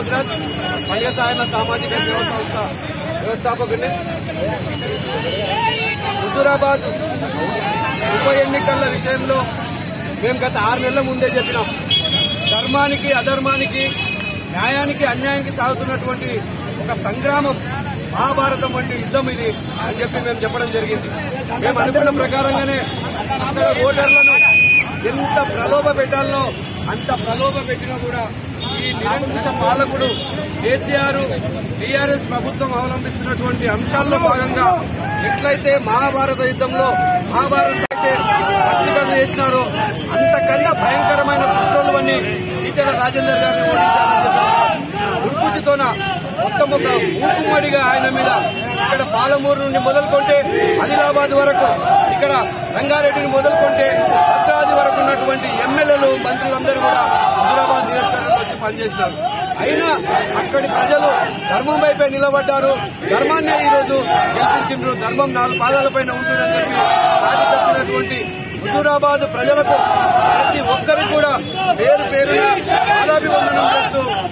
భద్రాజ్ పండుగ సాయన సామాజిక సేవా సంస్థ వ్యవస్థాపకుడిని హుజూరాబాద్ ఉప ఎన్నికల విషయంలో మేము గత ఆరు నెలల ముందే చెప్పినాం ధర్మానికి అధర్మానికి న్యాయానికి అన్యాయానికి సాగుతున్నటువంటి ఒక సంగ్రామం మహాభారతం వంటి యుద్ధం ఇది అని చెప్పి మేము చెప్పడం జరిగింది మేము అనుకున్న ప్రకారంగానే అక్కడ ఓటర్లను ఎంత ప్రలోభ పెట్టాలనో అంత ప్రలోభ పెట్టినా కూడా ఈ నిరంకుశ పాలకుడు కేసీఆర్ టీఆర్ఎస్ ప్రభుత్వం అవలంబిస్తున్నటువంటి అంశాల్లో భాగంగా ఎట్లయితే మహాభారత యుద్ధంలో మహాభారత అయితే పచ్చికరణ చేసినారో అంతకన్నా భయంకరమైన కుట్రలవన్నీ ఈటెల రాజేందర్ గారిని ఓడించాలని చెప్పి ఉర్పుటితోన మొత్తం ఒక ఊకుమ్మడిగా ఆయన మీద ఇక్కడ పాలమూరు నుండి మొదలుకొంటే ఆదిలాబాద్ వరకు ఇక్కడ రంగారెడ్డిని మొదలుకొంటే భద్రాద్రి వరకు ఉన్నటువంటి ఎమ్మెల్యేలు మంత్రులందరూ కూడా హుజురాబాద్ నియోజకవర్గంలో వచ్చి పనిచేసినారు అయినా అక్కడి ప్రజలు ధర్మం వైపే నిలబడ్డారు ధర్మాన్నే ఈ రోజు గెలిపించిండ్రు ధర్మం నాలుగు పాదాలపైన ఉంటుందని చెప్పి దాడి తప్పినటువంటి హుజూరాబాద్ ప్రజలకు ప్రతి ఒక్కరికి కూడా పేరు పేరున పాదాభివందనం చేస్తూ